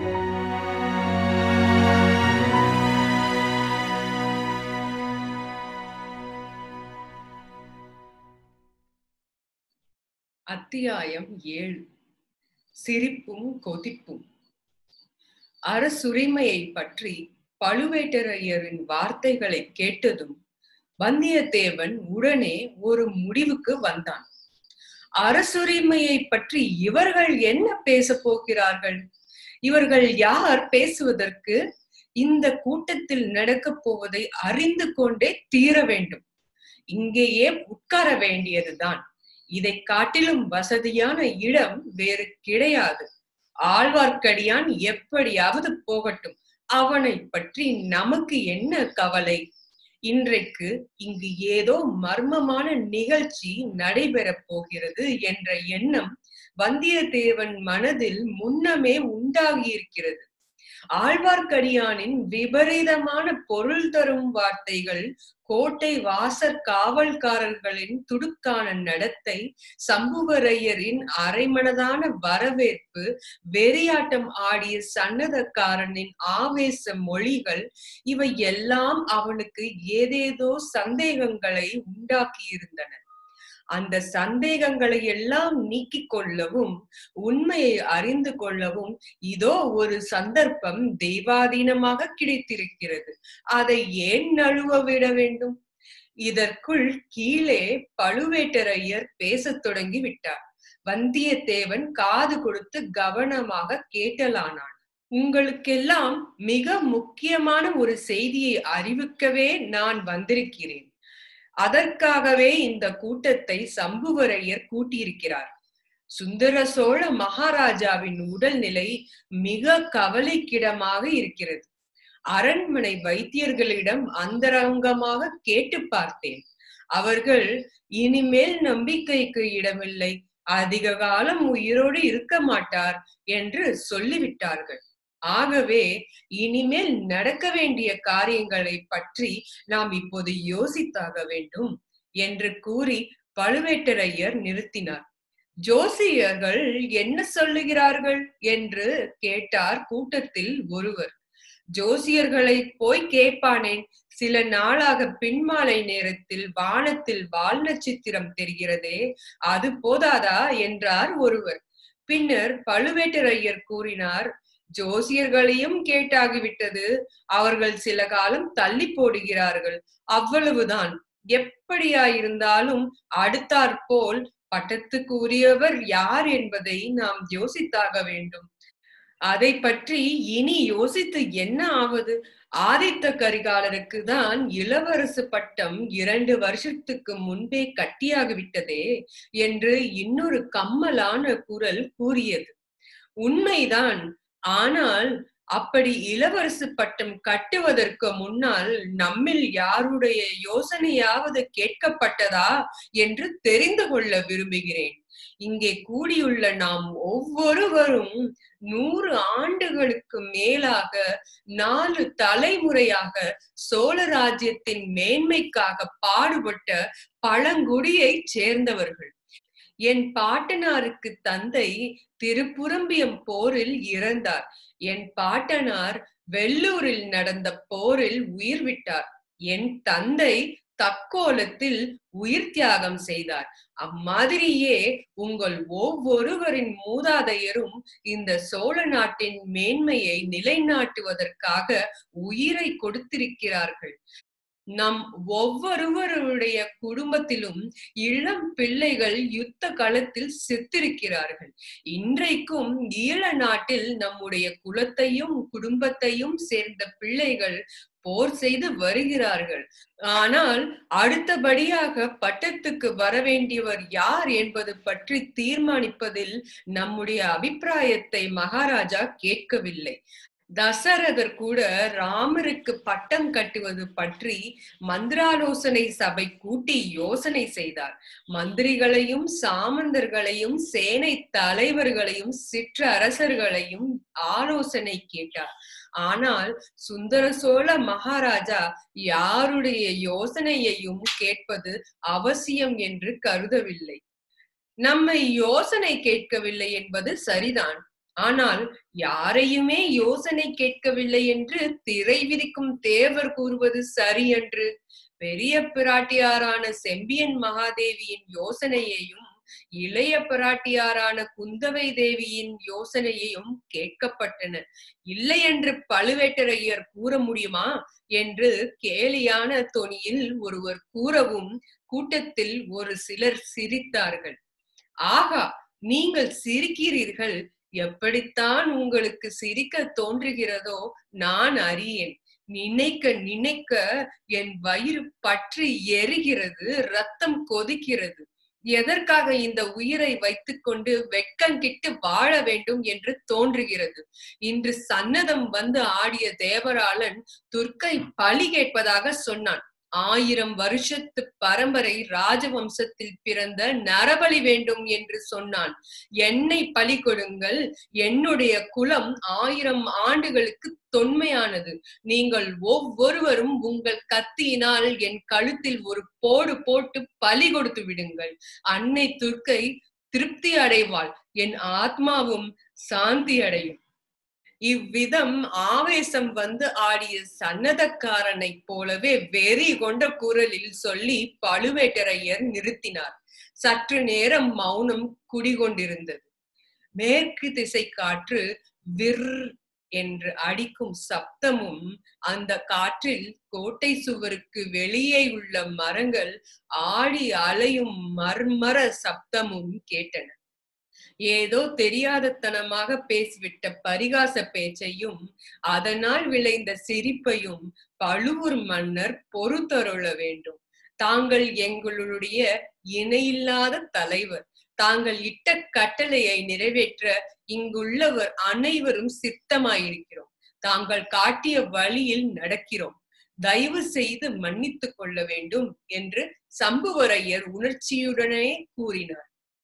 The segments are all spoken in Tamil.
அத்தியாயம் ஏழு சிரிப்பும் கொதிப்பும் அரசுரிமையை பற்றி பழுவேட்டரையரின் வார்த்தைகளை கேட்டதும் வந்தியத்தேவன் உடனே ஒரு முடிவுக்கு வந்தான் அரசுரிமையை பற்றி இவர்கள் என்ன பேச போகிறார்கள் இவர்கள் யார் பேசுவதற்கு இந்த கூட்டத்தில் நடக்கப் போவதை அறிந்து கொண்டே தீர வேண்டும் இங்கேயே உட்கார வேண்டியதுதான் இதை காட்டிலும் வசதியான இடம் வேறு கிடையாது ஆழ்வார்க்கடியான் எப்படியாவது போகட்டும் அவனை பற்றி நமக்கு என்ன கவலை இன்றைக்கு இங்கு ஏதோ மர்மமான நிகழ்ச்சி நடைபெறப் போகிறது என்ற எண்ணம் வந்தியத்தேவன் மனதில் முன்னமே உண்டாகி இருக்கிறது ஆழ்வார்க்கடியானின் விபரீதமான பொருள் தரும் வார்த்தைகள் கோட்டை வாசற் காவல்காரர்களின் துடுக்கான நடத்தை சம்புவரையரின் அரைமனதான வரவேற்பு வெறியாட்டம் ஆடிய சன்னதக்காரனின் ஆவேச மொழிகள் இவை எல்லாம் அவனுக்கு ஏதேதோ சந்தேகங்களை உண்டாக்கியிருந்தன அந்த சந்தேகங்களை எல்லாம் நீக்கிக் கொள்ளவும் உண்மையை அறிந்து கொள்ளவும் இதோ ஒரு சந்தர்ப்பம் தெய்வாதீனமாக கிடைத்திருக்கிறது அதை ஏன் நழுவ விட வேண்டும் இதற்குள் கீழே பழுவேட்டரையர் பேசத் தொடங்கி விட்டார் வந்தியத்தேவன் காது கொடுத்து கவனமாக கேட்டலானான் உங்களுக்கெல்லாம் மிக முக்கியமான ஒரு செய்தியை அறிவிக்கவே நான் வந்திருக்கிறேன் அதற்காகவே இந்த கூட்டத்தை சம்புவரையர் கூட்டியிருக்கிறார் சுந்தர சோழ மகாராஜாவின் உடல்நிலை மிக கவலைக்கிடமாக இருக்கிறது அரண்மனை வைத்தியர்களிடம் அந்தரங்கமாக கேட்டு பார்த்தேன் அவர்கள் இனிமேல் நம்பிக்கைக்கு இடமில்லை அதிக காலம் உயிரோடு இருக்க மாட்டார் என்று சொல்லிவிட்டார்கள் ஆகவே இனிமேல் நடக்க வேண்டிய காரியங்களை பற்றி நாம் இப்போது யோசித்தாக வேண்டும் என்று கூறி பழுவேட்டரையர் நிறுத்தினார் ஜோசியர்கள் என்ன சொல்லுகிறார்கள் என்று கேட்டார் கூட்டத்தில் ஒருவர் ஜோசியர்களை போய் கேட்பானேன் சில நாளாக பின்மாலை நேரத்தில் வானத்தில் வால் நட்சத்திரம் தெரிகிறதே அது போதாதா என்றார் ஒருவர் பின்னர் பழுவேட்டரையர் கூறினார் ஜோசியர்களையும் கேட்டாகிவிட்டது அவர்கள் சில காலம் தள்ளி போடுகிறார்கள் அவ்வளவுதான் எப்படியாயிருந்தாலும் அடுத்தாற்போல் பட்டத்துக்கு உரியவர் யார் என்பதை நாம் யோசித்தாக வேண்டும் அதை பற்றி இனி யோசித்து என்ன ஆவது ஆதித்த கரிகாலருக்கு தான் இளவரசு பட்டம் இரண்டு வருஷத்துக்கு முன்பே கட்டியாகிவிட்டதே என்று இன்னொரு கம்மலான குரல் கூறியது உண்மைதான் ஆனால் அப்படி இளவரசு பட்டம் கட்டுவதற்கு முன்னால் நம்மில் யாருடைய யோசனையாவது கேட்கப்பட்டதா என்று தெரிந்து கொள்ள விரும்புகிறேன் இங்கே கூடியுள்ள நாம் ஒவ்வொருவரும் நூறு ஆண்டுகளுக்கு மேலாக நாலு தலைமுறையாக சோழ ராஜ்யத்தின் மேன்மைக்காக பாடுபட்ட பழங்குடியை சேர்ந்தவர்கள் என் பாட்டனாருக்கு தந்தை திருப்புரம்பியம் போரில் இறந்தார் என் பாட்டனார் வெள்ளூரில் நடந்த போரில் உயிர் விட்டார் என் தந்தை தக்கோலத்தில் உயிர் தியாகம் செய்தார் அம்மாதிரியே உங்கள் ஒவ்வொருவரின் மூதாதையரும் இந்த சோழ நாட்டின் மேன்மையை நிலைநாட்டுவதற்காக உயிரை கொடுத்திருக்கிறார்கள் நம் ஒவ்வொருவருடைய குடும்பத்திலும் இளம் பிள்ளைகள் யுத்த களத்தில் செத்திருக்கிறார்கள் இன்றைக்கும் ஈழ நாட்டில் நம்முடைய குலத்தையும் குடும்பத்தையும் சேர்ந்த பிள்ளைகள் போர் செய்து வருகிறார்கள் ஆனால் அடுத்தபடியாக பட்டத்துக்கு வரவேண்டியவர் யார் என்பது பற்றி தீர்மானிப்பதில் நம்முடைய அபிப்பிராயத்தை மகாராஜா கேட்கவில்லை தசரதர் கூட ராமருக்கு பட்டம் கட்டுவது பற்றி மந்திராலோசனை சபை கூட்டி யோசனை செய்தார் மந்திரிகளையும் சாமந்தர்களையும் சேனை தலைவர்களையும் சிற்றரசர்களையும் ஆலோசனை கேட்டார் ஆனால் சுந்தர சோழ மகாராஜா யாருடைய யோசனையையும் கேட்பது அவசியம் என்று கருதவில்லை நம்மை யோசனை கேட்கவில்லை என்பது சரிதான் ஆனால் யாரையுமே யோசனை கேட்கவில்லை என்று திரை விதிக்கும் தேவர் கூறுவது சரியன்று பெரிய பிராட்டியாரான செம்பியன் மகாதேவியின் யோசனையையும் இளைய பிராட்டியாரான குந்தவை தேவியின் யோசனையையும் கேட்கப்பட்டன இல்லை என்று பழுவேட்டரையர் கூற முடியுமா என்று கேலியான தொனியில் ஒருவர் கூறவும் கூட்டத்தில் ஒரு சிலர் சிரித்தார்கள் ஆகா நீங்கள் சிரிக்கிறீர்கள் எப்படித்தான் உங்களுக்கு சிரிக்க தோன்றுகிறதோ நான் அறியேன் நினைக்க நினைக்க என் வயிறு பற்றி எரிகிறது ரத்தம் கொதிக்கிறது எதற்காக இந்த உயிரை வைத்துக்கொண்டு வெட்கங்கிட்டு வாழ வேண்டும் என்று தோன்றுகிறது இன்று சன்னதம் வந்து ஆடிய தேவராளன் துர்க்கை பழி கேட்பதாக சொன்னான் ஆயிரம் வருஷத்து பரம்பரை ராஜவம்சத்தில் பிறந்த நரபலி வேண்டும் என்று சொன்னான் என்னை பலி கொடுங்கள் என்னுடைய குலம் ஆயிரம் ஆண்டுகளுக்கு தொன்மையானது நீங்கள் ஒவ்வொருவரும் உங்கள் கத்தியினால் என் கழுத்தில் ஒரு போடு போட்டு பலி கொடுத்து விடுங்கள் அன்னை துர்க்கை திருப்தி அடைவாள் என் ஆத்மாவும் சாந்தி அடையும் இவ்விதம் ஆவேசம் வந்து ஆடிய சன்னதக்காரனை போலவே வெறி கொண்ட குரலில் சொல்லி பழுவேட்டரையர் நிறுத்தினார் சற்று நேரம் மௌனம் குடிகொண்டிருந்தது மேற்கு திசை காற்று விர் என்று அடிக்கும் சப்தமும் அந்த காற்றில் கோட்டை சுவருக்கு வெளியே உள்ள மரங்கள் ஆடி அலையும் மர்மர சப்தமும் கேட்டன ஏதோ தெரியாதத்தனமாக பேசிவிட்ட பரிகாச பேச்சையும் அதனால் விளைந்த சிரிப்பையும் பழுவூர் மன்னர் பொறுத்தருள வேண்டும் தாங்கள் எங்களுடைய இணையில்லாத தலைவர் தாங்கள் இட்ட கட்டளையை நிறைவேற்ற இங்குள்ளவர் அனைவரும் சித்தமாயிருக்கிறோம் தாங்கள் காட்டிய வழியில் நடக்கிறோம் தயவு செய்து மன்னித்துக் கொள்ள வேண்டும் என்று சம்புவரையர் உணர்ச்சியுடனே கூறினார்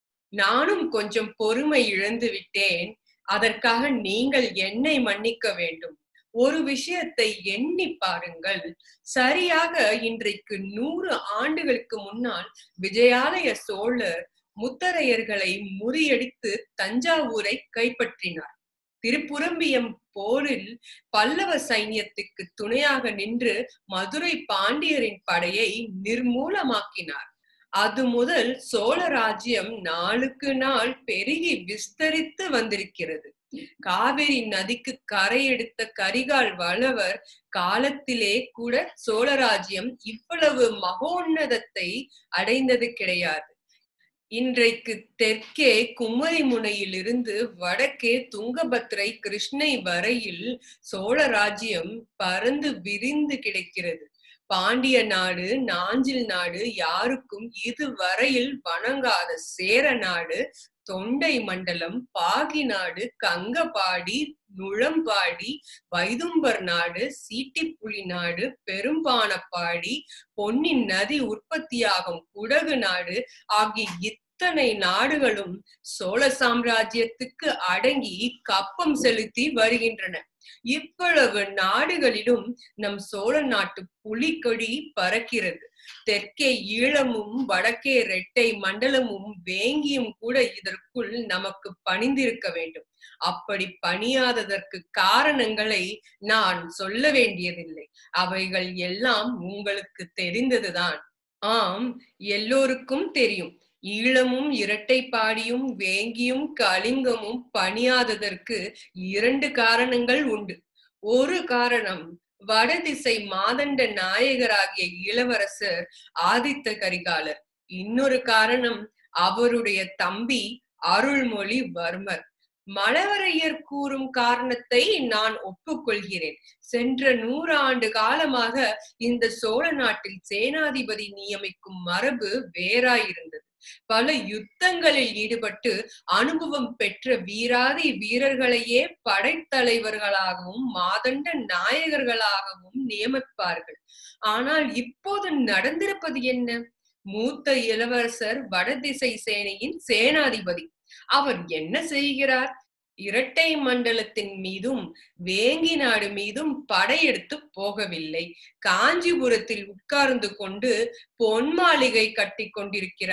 நானும் கொஞ்சம் பொறுமை இழந்து விட்டேன் அதற்காக நீங்கள் என்னை மன்னிக்க வேண்டும் ஒரு விஷயத்தை எண்ணி பாருங்கள் சரியாக இன்றைக்கு நூறு ஆண்டுகளுக்கு முன்னால் விஜயாலய சோழர் முத்தரையர்களை முறியடித்து தஞ்சாவூரை கைப்பற்றினார் திருப்புரம்பியம் போரில் பல்லவ சைன்யத்துக்கு துணையாக நின்று மதுரை பாண்டியரின் படையை நிர்மூலமாக்கினார் அது முதல் சோழ ராஜ்யம் நாளுக்கு நாள் பெருகி விஸ்தரித்து வந்திருக்கிறது காவிரி நதிக்கு கரை எடுத்த கரிகால் வளவர் காலத்திலே கூட சோழராஜ்யம் இவ்வளவு மகோன்னதத்தை அடைந்தது கிடையாது இன்றைக்கு தெற்கே குமரி முனையிலிருந்து வடக்கே துங்கபத்ரை கிருஷ்ணை வரையில் சோழ ராஜ்யம் பறந்து விரிந்து கிடக்கிறது பாண்டிய நாடு நாஞ்சில் நாடு யாருக்கும் இதுவரையில் வணங்காத சேர நாடு தொண்டை மண்டலம் பாகி நாடு கங்கபாடி நுழம்பாடி வைதும்பர் நாடு சீட்டிப்புலி நாடு பெரும்பானப்பாடி பொன்னின் நதி உற்பத்தியாகும் குடகு நாடு ஆகிய இத்தனை நாடுகளும் சோழ சாம்ராஜ்யத்துக்கு அடங்கி கப்பம் செலுத்தி வருகின்றன இவ்வளவு நாடுகளிலும் நம் சோழ நாட்டு புலிக்கொடி பறக்கிறது தெற்கே ஈழமும் வடக்கே ரெட்டை மண்டலமும் வேங்கியும் கூட இதற்குள் நமக்கு பணிந்திருக்க வேண்டும் அப்படி பணியாததற்கு காரணங்களை நான் சொல்ல வேண்டியதில்லை அவைகள் எல்லாம் உங்களுக்கு தெரிந்ததுதான் ஆம் எல்லோருக்கும் தெரியும் ஈழமும் இரட்டைப்பாடியும் வேங்கியும் கலிங்கமும் பணியாததற்கு இரண்டு காரணங்கள் உண்டு ஒரு காரணம் வடதிசை மாதண்ட நாயகராகிய இளவரசர் ஆதித்த கரிகாலர் இன்னொரு காரணம் அவருடைய தம்பி அருள்மொழிவர்மர் மலவரையர் கூறும் காரணத்தை நான் ஒப்புக்கொள்கிறேன் சென்ற நூறு ஆண்டு காலமாக இந்த சோழ நாட்டில் சேனாதிபதி நியமிக்கும் மரபு வேறாயிருந்தது பல யுத்தங்களில் ஈடுபட்டு அனுபவம் பெற்ற வீராதி வீரர்களையே படைத்தலைவர்களாகவும் மாதண்ட நாயகர்களாகவும் நியமிப்பார்கள் ஆனால் இப்போது நடந்திருப்பது என்ன மூத்த இளவரசர் வடதிசை சேனையின் சேனாதிபதி அவர் என்ன செய்கிறார் இரட்டை மண்டலத்தின் மீதும் வேங்கி நாடு மீதும் படையெடுத்து போகவில்லை காஞ்சிபுரத்தில் உட்கார்ந்து கொண்டு பொன் மாளிகை கட்டி கொண்டிருக்கிறார்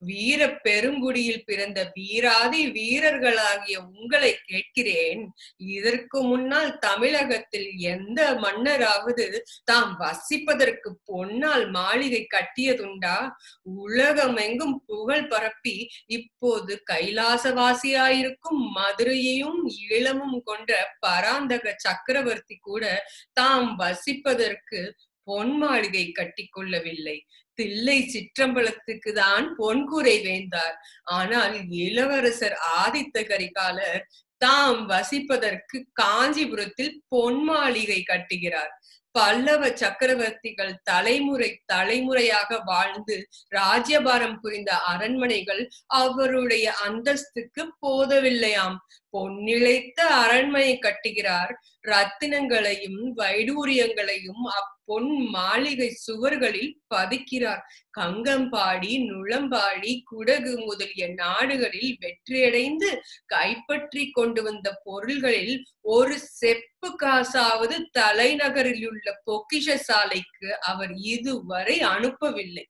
வீர பெருங்குடியில் பிறந்த வீராதி வீரர்களாகிய உங்களை கேட்கிறேன் இதற்கு முன்னால் தமிழகத்தில் எந்த மன்னராவது தாம் வசிப்பதற்கு பொன்னால் மாளிகை கட்டியதுண்டா உலகமெங்கும் புகழ் பரப்பி இப்போது கைலாசவாசியாயிருக்கும் மதுரையையும் ஈழமும் கொண்ட பராந்தக சக்கரவர்த்தி கூட தாம் வசிப்பதற்கு பொன் மாளிகை கட்டி கொள்ளவில்லை தில்லை சிற்றம்பலத்துக்கு தான் பொன்கூரை வேந்தார் ஆனால் இளவரசர் ஆதித்த கரிகாலர் தாம் வசிப்பதற்கு காஞ்சிபுரத்தில் பொன் மாளிகை கட்டுகிறார் பல்லவ சக்கரவர்த்திகள் தலைமுறை தலைமுறையாக வாழ்ந்து ராஜ்யபாரம் புரிந்த அரண்மனைகள் அவருடைய அந்தஸ்துக்கு போதவில்லையாம் பொன்னிழைத்த அரண்மனை கட்டுகிறார் ரத்தினங்களையும் வைடூரியங்களையும் அப்பொன் மாளிகை சுவர்களில் பதிக்கிறார் கங்கம்பாடி நுளம்பாடி குடகு முதலிய நாடுகளில் வெற்றியடைந்து கைப்பற்றி கொண்டு வந்த பொருள்களில் ஒரு செப்பு காசாவது தலைநகரில் உள்ள பொக்கிஷ சாலைக்கு அவர் இதுவரை அனுப்பவில்லை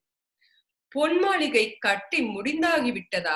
பொன் மாளிகை கட்டி முடிந்தாகிவிட்டதா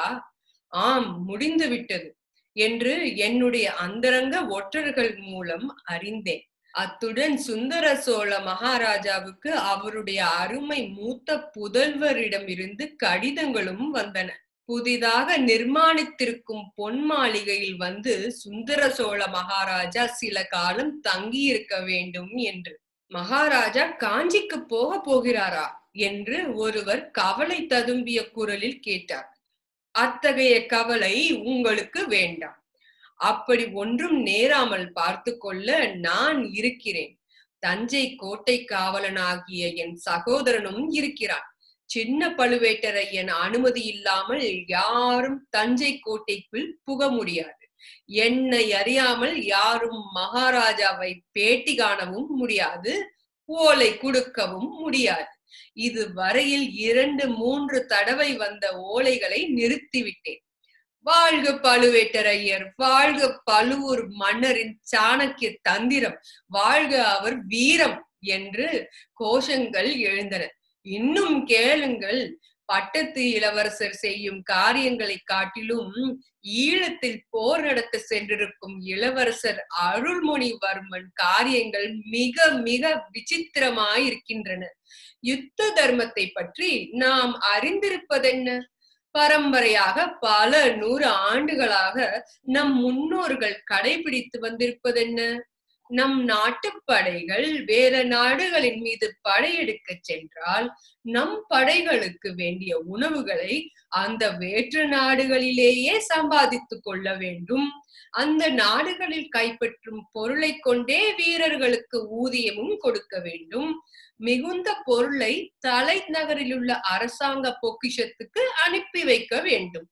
ஆம் முடிந்து விட்டது என்று என்னுடைய அந்தரங்க ஒற்றர்கள் மூலம் அறிந்தேன் அத்துடன் சுந்தர சோழ மகாராஜாவுக்கு அவருடைய அருமை மூத்த புதல்வரிடமிருந்து கடிதங்களும் வந்தன புதிதாக நிர்மாணித்திருக்கும் பொன் மாளிகையில் வந்து சுந்தர சோழ மகாராஜா சில காலம் தங்கியிருக்க வேண்டும் என்று மகாராஜா காஞ்சிக்கு போக போகிறாரா என்று ஒருவர் கவலை ததும்பிய குரலில் கேட்டார் அத்தகைய கவலை உங்களுக்கு வேண்டாம் அப்படி ஒன்றும் நேராமல் பார்த்து கொள்ள நான் இருக்கிறேன் தஞ்சை கோட்டை காவலனாகிய என் சகோதரனும் இருக்கிறான் சின்ன பழுவேட்டரையன் அனுமதி இல்லாமல் யாரும் தஞ்சை கோட்டைக்குள் புக முடியாது என்னை அறியாமல் யாரும் மகாராஜாவை பேட்டி காணவும் முடியாது ஓலை கொடுக்கவும் முடியாது இது வரையில் இரண்டு மூன்று தடவை வந்த ஓலைகளை நிறுத்திவிட்டேன் வாழ்க பழுவேட்டரையர் வாழ்க பழுவூர் மன்னரின் சாணக்கிய தந்திரம் வாழ்க அவர் வீரம் என்று கோஷங்கள் எழுந்தன இன்னும் கேளுங்கள் பட்டத்து இளவரசர் செய்யும் காரியங்களை காட்டிலும் ஈழத்தில் போர் நடத்த சென்றிருக்கும் இளவரசர் அருள்மொழிவர்மன் காரியங்கள் மிக மிக விசித்திரமாயிருக்கின்றன யுத்த தர்மத்தை பற்றி நாம் அறிந்திருப்பதென்ன பரம்பரையாக பல நூறு ஆண்டுகளாக நம் முன்னோர்கள் கடைபிடித்து வந்திருப்பதென்ன நம் நாட்டு படைகள் வேற நாடுகளின் மீது படையெடுக்க சென்றால் நம் படைகளுக்கு வேண்டிய உணவுகளை அந்த வேற்று நாடுகளிலேயே சம்பாதித்துக் கொள்ள வேண்டும் அந்த நாடுகளில் கைப்பற்றும் பொருளை கொண்டே வீரர்களுக்கு ஊதியமும் கொடுக்க வேண்டும் மிகுந்த பொருளை தலைநகரில் உள்ள அரசாங்க பொக்கிஷத்துக்கு அனுப்பி வைக்க வேண்டும்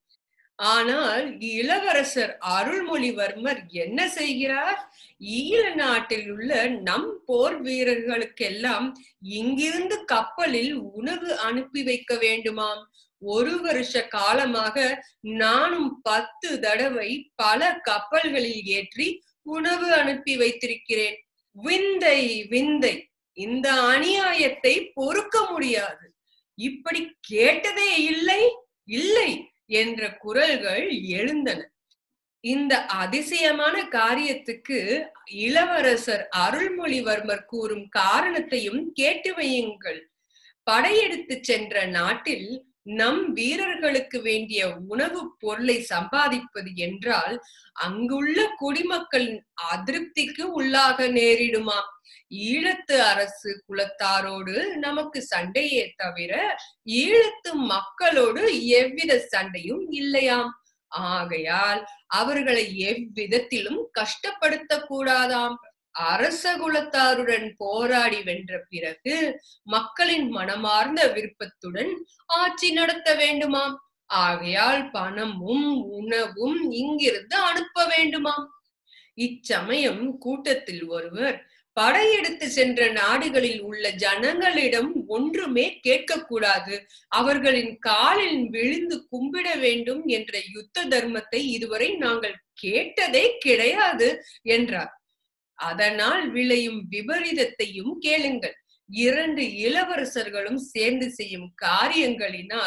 ஆனால் இளவரசர் அருள்மொழிவர்மர் என்ன செய்கிறார் ஈழ நாட்டில் உள்ள நம் போர் வீரர்களுக்கெல்லாம் இங்கிருந்து கப்பலில் உணவு அனுப்பி வைக்க வேண்டுமாம் ஒரு வருஷ காலமாக நானும் பத்து தடவை பல கப்பல்களில் ஏற்றி உணவு அனுப்பி வைத்திருக்கிறேன் விந்தை விந்தை இந்த அநியாயத்தை பொறுக்க முடியாது இப்படி கேட்டதே இல்லை இல்லை என்ற குரல்கள் எழுந்தன இந்த அதிசயமான காரியத்துக்கு இளவரசர் அருள்மொழிவர்மர் கூறும் காரணத்தையும் கேட்டு வையுங்கள் படையெடுத்து சென்ற நாட்டில் நம் வீரர்களுக்கு வேண்டிய உணவுப் பொருளை சம்பாதிப்பது என்றால் அங்குள்ள குடிமக்களின் அதிருப்திக்கு உள்ளாக நேரிடுமாம் ஈழத்து அரசு குலத்தாரோடு நமக்கு சண்டையே தவிர ஈழத்து மக்களோடு எவ்வித சண்டையும் இல்லையாம் ஆகையால் அவர்களை எவ்விதத்திலும் கஷ்டப்படுத்த கூடாதாம் அரச குலத்தாருடன் போராடி வென்ற பிறகு மக்களின் மனமார்ந்த விருப்பத்துடன் ஆட்சி நடத்த வேண்டுமாம் ஆகையால் பணமும் உணவும் இங்கிருந்து அனுப்ப வேண்டுமாம் இச்சமயம் கூட்டத்தில் ஒருவர் படையெடுத்து சென்ற நாடுகளில் உள்ள ஜனங்களிடம் ஒன்றுமே கேட்கக்கூடாது அவர்களின் காலில் விழுந்து கும்பிட வேண்டும் என்ற யுத்த தர்மத்தை இதுவரை நாங்கள் கேட்டதே கிடையாது என்றார் அதனால் விளையும் விபரீதத்தையும் கேளுங்கள் இரண்டு இளவரசர்களும் சேர்ந்து செய்யும் காரியங்களினால்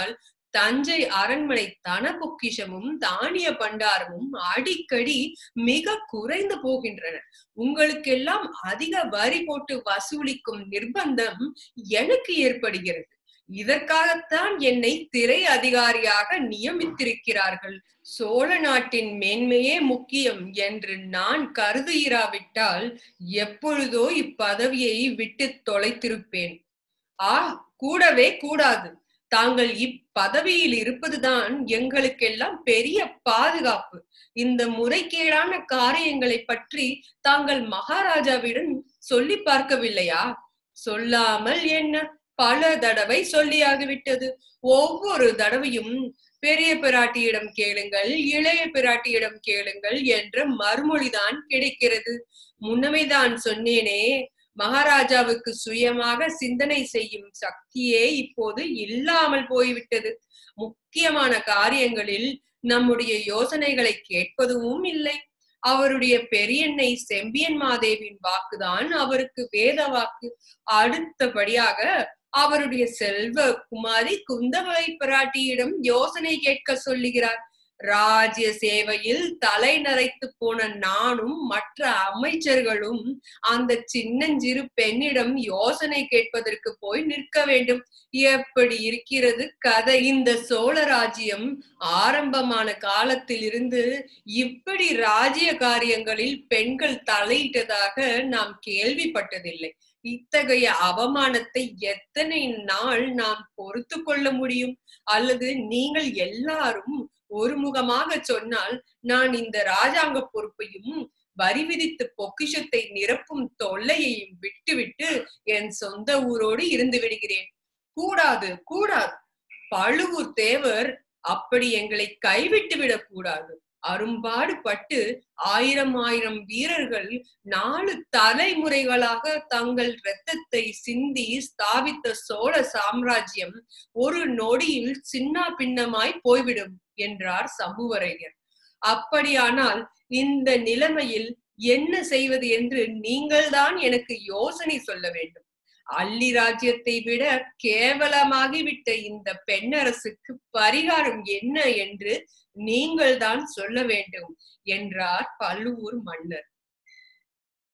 தஞ்சை அரண்மனை தன பொக்கிஷமும் தானிய பண்டாரமும் அடிக்கடி மிக குறைந்து போகின்றன உங்களுக்கெல்லாம் அதிக வரி போட்டு வசூலிக்கும் நிர்பந்தம் எனக்கு ஏற்படுகிறது இதற்காகத்தான் என்னை திரை அதிகாரியாக நியமித்திருக்கிறார்கள் சோழ நாட்டின் மேன்மையே முக்கியம் என்று நான் கருதுகிறாவிட்டால் எப்பொழுதோ இப்பதவியை விட்டு தொலைத்திருப்பேன் ஆ கூடவே கூடாது தாங்கள் இப்பதவியில் இருப்பதுதான் எங்களுக்கெல்லாம் பெரிய பாதுகாப்பு இந்த முறைகேடான காரியங்களை பற்றி தாங்கள் மகாராஜாவிடம் சொல்லி பார்க்கவில்லையா சொல்லாமல் என்ன பல தடவை சொல்லியாகிவிட்டது ஒவ்வொரு தடவையும் பெரிய பிராட்டியிடம் கேளுங்கள் இளைய பிராட்டியிடம் கேளுங்கள் என்ற மறுமொழிதான் கிடைக்கிறது முன்னமைதான் சொன்னேனே மகாராஜாவுக்கு சுயமாக சிந்தனை செய்யும் சக்தியே இப்போது இல்லாமல் போய்விட்டது முக்கியமான காரியங்களில் நம்முடைய யோசனைகளை கேட்பதும் இல்லை அவருடைய பெரியண்ணை செம்பியன் மாதேவின் வாக்குதான் அவருக்கு வேத வாக்கு அடுத்தபடியாக அவருடைய செல்வ குமாரி குந்தவை பிராட்டியிடம் யோசனை கேட்க சொல்லுகிறார் ராஜ்ய சேவையில் தலை நரைத்து போன நானும் மற்ற அமைச்சர்களும் அந்த சின்னஞ்சிறு பெண்ணிடம் யோசனை கேட்பதற்கு போய் நிற்க வேண்டும் எப்படி இருக்கிறது கதை இந்த சோழ ராஜ்யம் ஆரம்பமான காலத்திலிருந்து இப்படி ராஜ்ய காரியங்களில் பெண்கள் தலையிட்டதாக நாம் கேள்விப்பட்டதில்லை இத்தகைய அவமானத்தை எத்தனை நாள் நாம் பொறுத்து கொள்ள முடியும் அல்லது நீங்கள் எல்லாரும் ஒருமுகமாக சொன்னால் நான் இந்த ராஜாங்க பொறுப்பையும் வரி விதித்து பொக்கிஷத்தை நிரப்பும் தொல்லையையும் விட்டுவிட்டு என் சொந்த ஊரோடு இருந்து விடுகிறேன் கூடாது கூடாது பழுவூர் தேவர் அப்படி எங்களை கைவிட்டு விடக் கூடாது அரும்பாடு பட்டு ஆயிரம் ஆயிரம் வீரர்கள் நாலு தலைமுறைகளாக தங்கள் இரத்தத்தை சிந்தி ஸ்தாபித்த சோழ சாம்ராஜ்யம் ஒரு நொடியில் சின்ன பின்னமாய் போய்விடும் என்றார் சம்புவரையர் அப்படியானால் இந்த நிலைமையில் என்ன செய்வது என்று நீங்கள்தான் எனக்கு யோசனை சொல்ல வேண்டும் அள்ளி ராஜ்யத்தை விட கேவலமாகிவிட்ட இந்த பெண்ணரசுக்கு பரிகாரம் என்ன என்று நீங்கள் தான் சொல்ல வேண்டும் என்றார் பழுவூர் மன்னர்